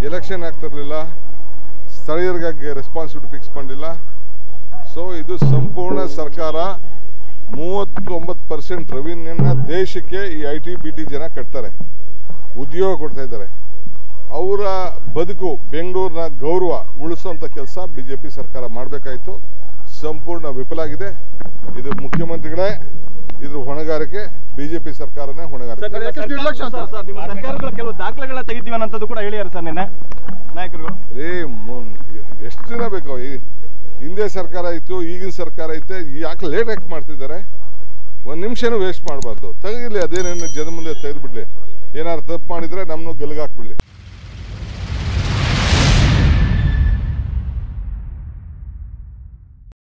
Election ಆಗ್ತಿರಲಿಲ್ಲ ಸ್ಥಳೀಯರಿಗಾಗಿ responsibility fix ಮಾಡಲಿಲ್ಲ ಸೊ ಇದು ಸಂಪೂರ್ಣ ಸರ್ಕಾರ ಮೂವತ್ತೊಂಬತ್ತು ಪರ್ಸೆಂಟ್ ರೆವಿನ್ಯೂನ ದೇಶಕ್ಕೆ ಈ ಐ ಟಿ ಬಿ ಟಿ ಜನ ಕಟ್ತಾರೆ ಉದ್ಯೋಗ ಕೊಡ್ತಾ ಇದ್ದಾರೆ ಅವರ ಬದುಕು ಬೆಂಗಳೂರಿನ ಗೌರವ ಉಳಿಸೋಂಥ ಕೆಲಸ ಬಿ ಜೆ ಪಿ ಸರ್ಕಾರ ಮಾಡಬೇಕಾಯಿತು ಸಂಪೂರ್ಣ ವಿಫಲಾಗಿದೆ ಇದು ಮುಖ್ಯಮಂತ್ರಿಗಳೇ ಇದ್ರ ಹೊಣೆಗಾರಿಕೆ ಬಿ ಜೆ ಪಿ ಸರ್ಕಾರನೇ ಹೊಣೆಗಾರಿಕೆ ಸರ್, ನಿಮ್ಮ ಯಾಕೆ ಸರ್ಕಾರ- ನಿರ್ಲಕ್ಷ್ಯ ಅಂತ? ಸರ್, ಸರ್, ನಿಮ್ಮ ಸರ್ಕಾರಗಳ ಕೆಲವು ದಾಖಲೆಗಳನ್ನ ತೆಗಿತೀವಿ ಅನ್ನೋದು ಕೂಡ ಹೇಳಿದ್ದಾರೆ ಸರ್ ನಿನ್ನೆ ನಾಯಕರುಗಳು ರೇ ಎಷ್ಟು ದಿನ ಬೇಕು ಈ ಹಿಂದೆ ಸರ್ಕಾರ ಇತ್ತು ಈಗಿನ ಸರ್ಕಾರ ಐತೆ ಯಾಕೆ ಲೇಟ್ ಯಾಕೆ ಮಾಡ್ತಿದ್ದಾರೆ ಒಂದು ನಿಮಿಷನೂ ವೇಸ್ಟ್ ಮಾಡಬಾರ್ದು ತೆಗಿಲಿ ಅದೇನೇನು ಜನ ಮುಂದೆ ತೆಗೆದುಬಿಡ್ಲಿ ಏನಾದ್ರು ತಪ್ಪು ಮಾಡಿದರೆ ನಮ್ಮನ್ನು ಗಲ್ಗಾಕ್ಬಿಡ್ಲಿ